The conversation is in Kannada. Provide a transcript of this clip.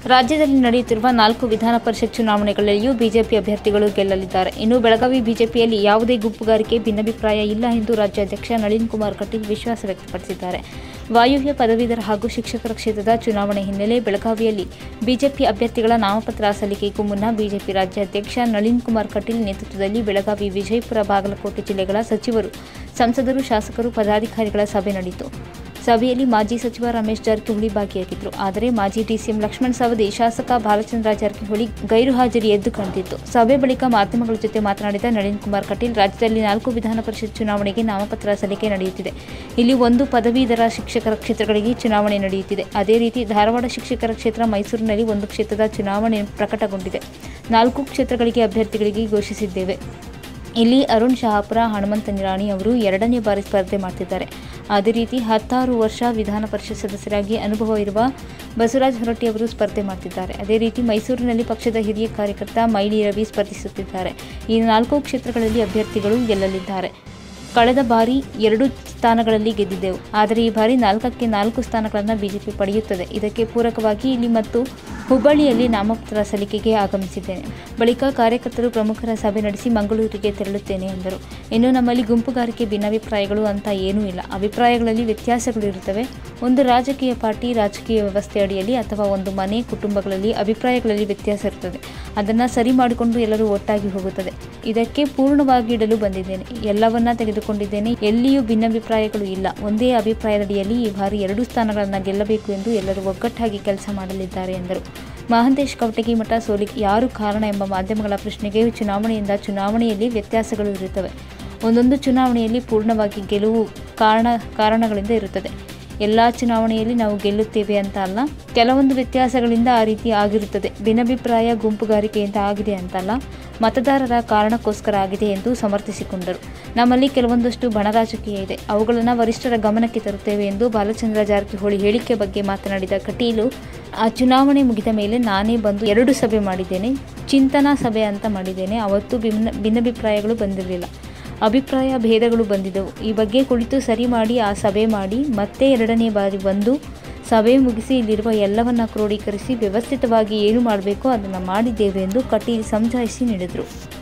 ರಾಜ್ಯದಲ್ಲಿ ನಡೆಯುತ್ತಿರುವ ನಾಲ್ಕು ವಿಧಾನ ಪರಿಷತ್ ಚುನಾವಣೆಗಳಲ್ಲಿಯೂ ಬಿಜೆಪಿ ಅಭ್ಯರ್ಥಿಗಳು ಗೆಲ್ಲಲಿದ್ದಾರೆ ಇನ್ನು ಬೆಳಗಾವಿ ಬಿಜೆಪಿಯಲ್ಲಿ ಯಾವುದೇ ಗುಂಪುಗಾರಿಕೆ ಭಿನ್ನಾಭಿಪ್ರಾಯ ಇಲ್ಲ ಎಂದು ರಾಜ್ಯಾಧ್ಯಕ್ಷ ನಳಿನ್ ಕುಮಾರ್ ಕಟೀಲ್ ವಿಶ್ವಾಸ ವ್ಯಕ್ತಪಡಿಸಿದ್ದಾರೆ ವಾಯುವ್ಯ ಪದವೀಧರ ಹಾಗೂ ಶಿಕ್ಷಕರ ಕ್ಷೇತ್ರದ ಚುನಾವಣೆ ಹಿನ್ನೆಲೆ ಬೆಳಗಾವಿಯಲ್ಲಿ ಬಿಜೆಪಿ ಅಭ್ಯರ್ಥಿಗಳ ನಾಮಪತ್ರ ಸಲ್ಲಿಕೆಗೂ ಮುನ್ನ ಬಿಜೆಪಿ ರಾಜ್ಯಾಧ್ಯಕ್ಷ ನಳಿನ್ ಕುಮಾರ್ ಕಟೀಲ್ ನೇತೃತ್ವದಲ್ಲಿ ಬೆಳಗಾವಿ ವಿಜಯಪುರ ಬಾಗಲಕೋಟೆ ಜಿಲ್ಲೆಗಳ ಸಚಿವರು ಸಂಸದರು ಶಾಸಕರು ಪದಾಧಿಕಾರಿಗಳ ಸಭೆ ನಡೆಯಿತು ಸಭೆಯಲ್ಲಿ ಮಾಜಿ ಸಚಿವ ರಮೇಶ್ ಜಾರಕಿಹೊಳಿ ಭಾಗಿಯಾಗಿದ್ದರು ಆದರೆ ಮಾಜಿ ಡಿಸಿಎಂ ಲಕ್ಷ್ಮಣ್ ಸವದಿ ಶಾಸಕ ಬಾಲಚಂದ್ರ ಜಾರಕಿಹೊಳಿ ಗೈರು ಹಾಜರಿ ಎದ್ದು ಕಾಣ್ತಿತ್ತು ಸಭೆ ಬಳಿಕ ಮಾಧ್ಯಮಗಳ ಜೊತೆ ಮಾತನಾಡಿದ ನಳಿನ್ ಕುಮಾರ್ ಕಟೀಲ್ ರಾಜ್ಯದಲ್ಲಿ ನಾಲ್ಕು ವಿಧಾನ ಪರಿಷತ್ ಚುನಾವಣೆಗೆ ನಾಮಪತ್ರ ಸಲ್ಲಿಕೆ ನಡೆಯುತ್ತಿದೆ ಇಲ್ಲಿ ಒಂದು ಪದವೀಧರ ಶಿಕ್ಷಕರ ಕ್ಷೇತ್ರಗಳಿಗೆ ಚುನಾವಣೆ ನಡೆಯುತ್ತಿದೆ ಅದೇ ರೀತಿ ಧಾರವಾಡ ಶಿಕ್ಷಕರ ಕ್ಷೇತ್ರ ಮೈಸೂರಿನಲ್ಲಿ ಒಂದು ಕ್ಷೇತ್ರದ ಚುನಾವಣೆ ಪ್ರಕಟಗೊಂಡಿದೆ ನಾಲ್ಕು ಕ್ಷೇತ್ರಗಳಿಗೆ ಅಭ್ಯರ್ಥಿಗಳಿಗೆ ಘೋಷಿಸಿದ್ದೇವೆ ಇಲ್ಲಿ ಅರುಣ್ ಶಹಾಪುರ ಹನುಮಂತ ನಿರಾಣಿ ಅವರು ಎರಡನೇ ಬಾರಿ ಸ್ಪರ್ಧೆ ಮಾಡ್ತಿದ್ದಾರೆ ಅದೇ ರೀತಿ ಹತ್ತಾರು ವರ್ಷ ವಿಧಾನ ಪರಿಷತ್ ಸದಸ್ಯರಾಗಿ ಅನುಭವ ಇರುವ ಬಸವರಾಜ ಹೊರಟ್ಟಿ ಅವರು ಸ್ಪರ್ಧೆ ಮಾಡ್ತಿದ್ದಾರೆ ಅದೇ ರೀತಿ ಮೈಸೂರಿನಲ್ಲಿ ಪಕ್ಷದ ಹಿರಿಯ ಕಾರ್ಯಕರ್ತ ಮೈಲಿ ರವಿ ಸ್ಪರ್ಧಿಸುತ್ತಿದ್ದಾರೆ ಈ ನಾಲ್ಕು ಕ್ಷೇತ್ರಗಳಲ್ಲಿ ಅಭ್ಯರ್ಥಿಗಳು ಗೆಲ್ಲಲಿದ್ದಾರೆ ಕಳೆದ ಬಾರಿ ಎರಡು ಸ್ಥಾನಗಳಲ್ಲಿ ಗೆದ್ದಿದ್ದೆವು ಆದರೆ ಈ ಬಾರಿ ನಾಲ್ಕಕ್ಕೆ ನಾಲ್ಕು ಸ್ಥಾನಗಳನ್ನು ಬಿಜೆಪಿ ಪಡೆಯುತ್ತದೆ ಇದಕ್ಕೆ ಪೂರಕವಾಗಿ ಇಲ್ಲಿ ಮತ್ತು ಹುಬ್ಬಳ್ಳಿಯಲ್ಲಿ ನಾಮಪತ್ರ ಸಲ್ಲಿಕೆಗೆ ಆಗಮಿಸಿದ್ದೇನೆ ಬಳಿಕ ಕಾರ್ಯಕರ್ತರು ಪ್ರಮುಖರ ಸಭೆ ನಡೆಸಿ ಮಂಗಳೂರಿಗೆ ತೆರಳುತ್ತೇನೆ ಎಂದರು ಇನ್ನು ನಮ್ಮಲ್ಲಿ ಗುಂಪುಗಾರಿಕೆ ಭಿನ್ನಾಭಿಪ್ರಾಯಗಳು ಅಂತ ಏನೂ ಇಲ್ಲ ಅಭಿಪ್ರಾಯಗಳಲ್ಲಿ ವ್ಯತ್ಯಾಸಗಳು ಇರುತ್ತವೆ ಒಂದು ರಾಜಕೀಯ ಪಾರ್ಟಿ ರಾಜಕೀಯ ವ್ಯವಸ್ಥೆ ಅಡಿಯಲ್ಲಿ ಅಥವಾ ಒಂದು ಮನೆ ಕುಟುಂಬಗಳಲ್ಲಿ ಅಭಿಪ್ರಾಯಗಳಲ್ಲಿ ವ್ಯತ್ಯಾಸ ಇರುತ್ತದೆ ಅದನ್ನು ಸರಿ ಮಾಡಿಕೊಂಡು ಎಲ್ಲರೂ ಒಟ್ಟಾಗಿ ಹೋಗುತ್ತದೆ ಇದಕ್ಕೆ ಪೂರ್ಣವಾಗಿ ಇಡಲು ಬಂದಿದ್ದೇನೆ ಎಲ್ಲವನ್ನ ತೆಗೆದುಕೊಂಡಿದ್ದೇನೆ ಎಲ್ಲಿಯೂ ಭಿನ್ನಾಭಿಪ್ರಾಯಗಳು ಇಲ್ಲ ಒಂದೇ ಅಭಿಪ್ರಾಯದಡಿಯಲ್ಲಿ ಈ ಬಾರಿ ಎರಡು ಸ್ಥಾನಗಳನ್ನು ಗೆಲ್ಲಬೇಕು ಎಂದು ಎಲ್ಲರೂ ಒಗ್ಗಟ್ಟಾಗಿ ಕೆಲಸ ಮಾಡಲಿದ್ದಾರೆ ಎಂದರು ಮಹಾಂತೇಶ್ ಕವಟಗಿ ಮಠ ಸೋಲಿಗೆ ಯಾರು ಕಾರಣ ಎಂಬ ಮಾಧ್ಯಮಗಳ ಪ್ರಶ್ನೆಗೆ ಚುನಾವಣೆಯಿಂದ ಚುನಾವಣೆಯಲ್ಲಿ ವ್ಯತ್ಯಾಸಗಳು ಇರುತ್ತವೆ ಒಂದೊಂದು ಚುನಾವಣೆಯಲ್ಲಿ ಪೂರ್ಣವಾಗಿ ಗೆಲುವು ಕಾರಣ ಕಾರಣಗಳಿಂದ ಇರುತ್ತದೆ ಎಲ್ಲ ಚುನಾವಣೆಯಲ್ಲಿ ನಾವು ಗೆಲ್ಲುತ್ತೇವೆ ಅಂತ ಅಲ್ಲ ಕೆಲವೊಂದು ವ್ಯತ್ಯಾಸಗಳಿಂದ ಆ ರೀತಿ ಆಗಿರುತ್ತದೆ ಭಿನ್ನಾಭಿಪ್ರಾಯ ಗುಂಪುಗಾರಿಕೆಯಿಂದ ಆಗಿದೆ ಅಂತಲ್ಲ ಮತದಾರರ ಕಾರಣಕ್ಕೋಸ್ಕರ ಆಗಿದೆ ಎಂದು ಸಮರ್ಥಿಸಿಕೊಂಡರು ನಮ್ಮಲ್ಲಿ ಕೆಲವೊಂದಷ್ಟು ಬಣ ರಾಜಕೀಯ ಇದೆ ಅವುಗಳನ್ನು ವರಿಷ್ಠರ ಗಮನಕ್ಕೆ ತರುತ್ತೇವೆ ಎಂದು ಬಾಲಚಂದ್ರ ಜಾರಕಿಹೊಳಿ ಹೇಳಿಕೆ ಬಗ್ಗೆ ಮಾತನಾಡಿದ ಕಟೀಲು ಆ ಚುನಾವಣೆ ಮುಗಿದ ಮೇಲೆ ನಾನೇ ಬಂದು ಎರಡು ಸಭೆ ಮಾಡಿದ್ದೇನೆ ಚಿಂತನಾ ಸಭೆ ಅಂತ ಮಾಡಿದ್ದೇನೆ ಅವತ್ತು ಭಿನ್ನ ಭಿನ್ನಾಭಿಪ್ರಾಯಗಳು ಬಂದಿರಲಿಲ್ಲ ಅಭಿಪ್ರಾಯ ಭೇದಗಳು ಬಂದಿದ್ದವು ಈ ಬಗ್ಗೆ ಕುಳಿತು ಸರಿ ಮಾಡಿ ಆ ಸಭೆ ಮಾಡಿ ಮತ್ತೆ ಎರಡನೇ ಬಾರಿ ಬಂದು ಸಭೆ ಮುಗಿಸಿ ಇಲ್ಲಿರುವ ಎಲ್ಲವನ್ನ ಕ್ರೋಢೀಕರಿಸಿ ವ್ಯವಸ್ಥಿತವಾಗಿ ಏನು ಮಾಡಬೇಕೋ ಅದನ್ನು ಮಾಡಿದ್ದೇವೆ ಎಂದು ಕಟೀಲ್ ಸಮಜಾಯಿಸಿ ನೀಡಿದರು